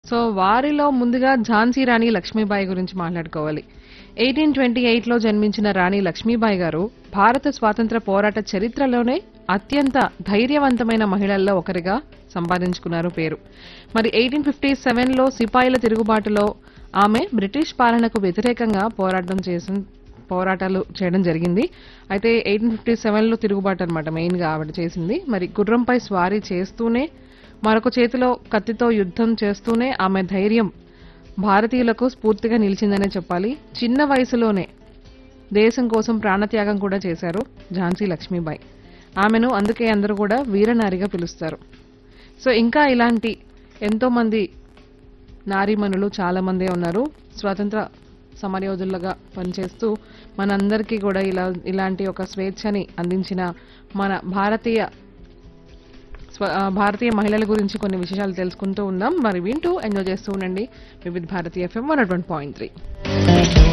so వారిలో ముందుగా ఝాన్సీ రాణి లక్ష్మీబాయి గురించి మాట్లాడుకోవాలి ఎయిటీన్ ట్వంటీ ఎయిట్లో జన్మించిన రాణి లక్ష్మీబాయి గారు భారత స్వాతంత్ర పోరాట చరిత్రలోనే అత్యంత ధైర్యవంతమైన మహిళల్లో ఒకరిగా సంపాదించుకున్నారు పేరు మరి ఎయిటీన్ ఫిఫ్టీ సెవెన్లో సిపాయిల తిరుగుబాటులో ఆమె బ్రిటిష్ పాలనకు వ్యతిరేకంగా పోరాటం చేసి పోరాటాలు చేయడం జరిగింది అయితే ఎయిటీన్ ఫిఫ్టీ సెవెన్లో తిరుగుబాటు అనమాట మెయిన్గా ఆవిడ చేసింది మరి గుర్రంపై స్వారీ చేస్తూనే మరొక చేతిలో కత్తితో యుద్ధం చేస్తూనే ఆమె ధైర్యం భారతీయులకు స్ఫూర్తిగా నిలిచిందనే చెప్పాలి చిన్న వయసులోనే దేశం కోసం ప్రాణత్యాగం కూడా చేశారు ఝాన్సీ లక్ష్మీబాయి ఆమెను అందుకే అందరూ కూడా వీరనారిగా పిలుస్తారు సో ఇంకా ఇలాంటి ఎంతో మంది నారీమణులు చాలా మందే ఉన్నారు స్వాతంత్ర సమరయోధులుగా పనిచేస్తూ మనందరికీ కూడా ఇలా ఇలాంటి ఒక స్వేచ్ఛని అందించిన మన భారతీయ స్వ- ఆ, భారతీయ మహిళల గురించి కొన్ని విశేషాలు తెలుసుకుంటూ ఉందాం మరి వింటూ ఎంజాయ్ చేస్తూ ఉండండి Vividh Bharatiya FM one point three